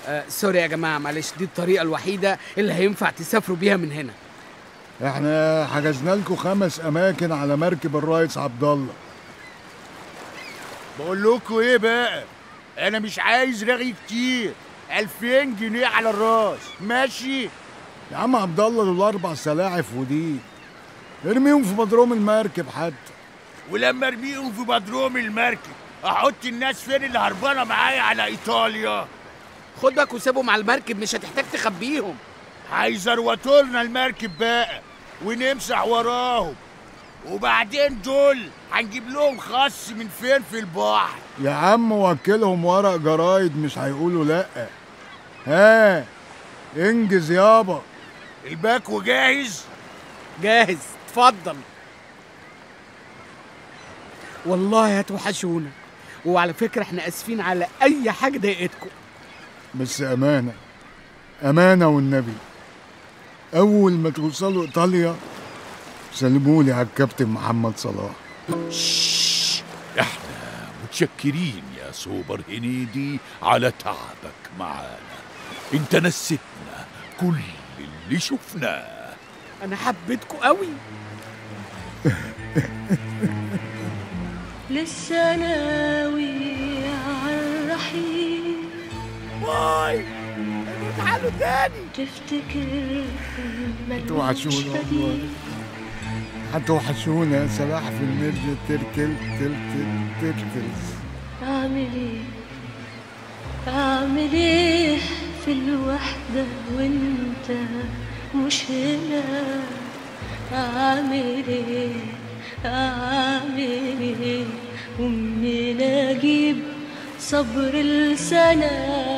آه سوري يا جماعه معلش دي الطريقه الوحيده اللي هينفع تسافروا بيها من هنا احنا حجزنا لكم خمس اماكن على مركب الرئيس عبد الله بقول لكم ايه بقى انا مش عايز رغي كتير 2000 جنيه على الراس ماشي يا عم عبد الله دول اربع سلاحف ودي ارميهم في بدروم المركب حتى ولما ارميهم في بدروم المركب احط الناس فين اللي هربانه معايا على ايطاليا خد بالك وسيبهم على المركب مش هتحتاج تخبيهم هيزروتوا لنا المركب بقى ونمسح وراهم وبعدين دول هنجيب لهم خص من فين في البحر يا عم وكلهم ورق جرايد مش هيقولوا لا ها انجز يابا الباكو جاهز جاهز اتفضل والله هتوحشونا وعلى فكره احنا اسفين على اي حاجه ضايقتكم بس امانه امانه والنبي اول ما توصلوا ايطاليا سلمولي على الكابتن محمد صلاح شش احنا متشكرين يا سوبر هنيدي على تعبك معانا انت نسيتنا كل اللي شفناه انا حبيتكم قوي لسه ناوي عالرحيل باي تعالوا تاني تفتكر هتوحشونا ملوش والله بديل هتوحشونا يا سلاحف النرجة ترتل ترتل ترتل أعمل إيه أعمل إيه في الوحدة وأنت مش هنا أعمل إيه أعمل إيه ومنين أجيب صبر السنة